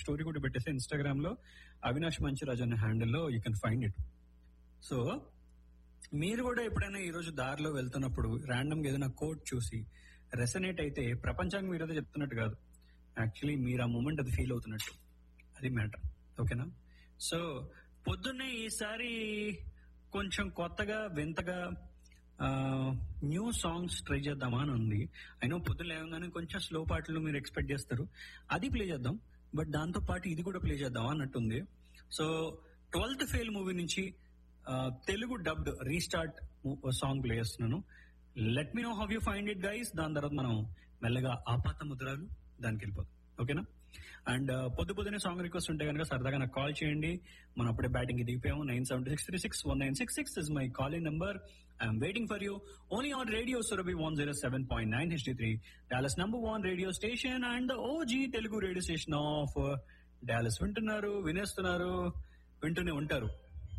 story కూడా పెట్టేసి Instagram లో అవినాష్ మంచిరాజు అనే హ్యాండిల్లో you can find it so మీరు కూడా ఎప్పుడైనా ఈ రోజు దారిలో వెళ్తున్నప్పుడు ర్యాండమ్ గా ఏదైనా కోట్ చూసి రెసనేట్ అయితే ప్రపంచానికి మీరు అదే చెప్తున్నట్టు కాదు యాక్చువల్లీ మీరు ఆ మూమెంట్ అది ఫీల్ అవుతున్నట్టు అది మ్యాటర్ ఓకేనా సో పొద్దున్నే ఈసారి కొంచెం కొత్తగా వింతగా న్యూ సాంగ్స్ ట్రై చేద్దామా అని ఉంది అయినా పొద్దున్న లేవగానే కొంచెం స్లో పాటలు మీరు ఎక్స్పెక్ట్ చేస్తారు అది ప్లే చేద్దాం బట్ దాంతో పాటు ఇది కూడా ప్లే చేద్దామా అన్నట్టుంది సో ట్వెల్త్ ఫెయిల్ మూవీ నుంచి ఆ, Telugu dubbed restart song play చేస్తున్నాను let me know how you find it guys దాని తర్వాత మనం మెల్లగా ఆపాత ముద్రాలు దానికి వెళ్ళిపోతాం ఓకేనా అండ్ పొద్దు పొద్దునే సాంగ్ రిక్వెస్ట్ ఉంటే కనుక సరదాగా నాకు కాల్ చేయండి మనం అప్పుడే బ్యాటింగ్ దిగిపోయాము nine seven six three six one nine six six is my calling number I'm waiting for you only on radio Surabhi one zero seven point nine HD three Dallas number one radio station and OG Telugu radio station of Dallas వింటున్నారు వినేస్తున్నారు వింటూనే ఉంటారు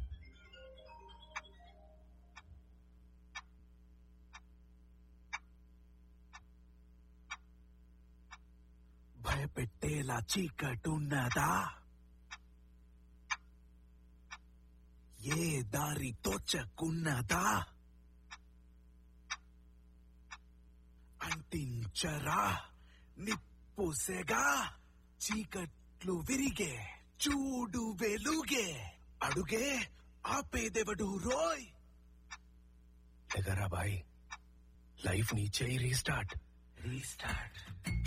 భయపెట్టేలా చీకటున్నదా ఏ దారి తోచకున్నదా అంటించరా నిప్పుసెగా చీకట్లు విరిగే చూడు వెలుగే అడుగే ఆపేదెవడు రోయ్ ఎగరా బాయ్ లైఫ్ నీ చేయి రీస్టార్ట్ రీస్టార్ట్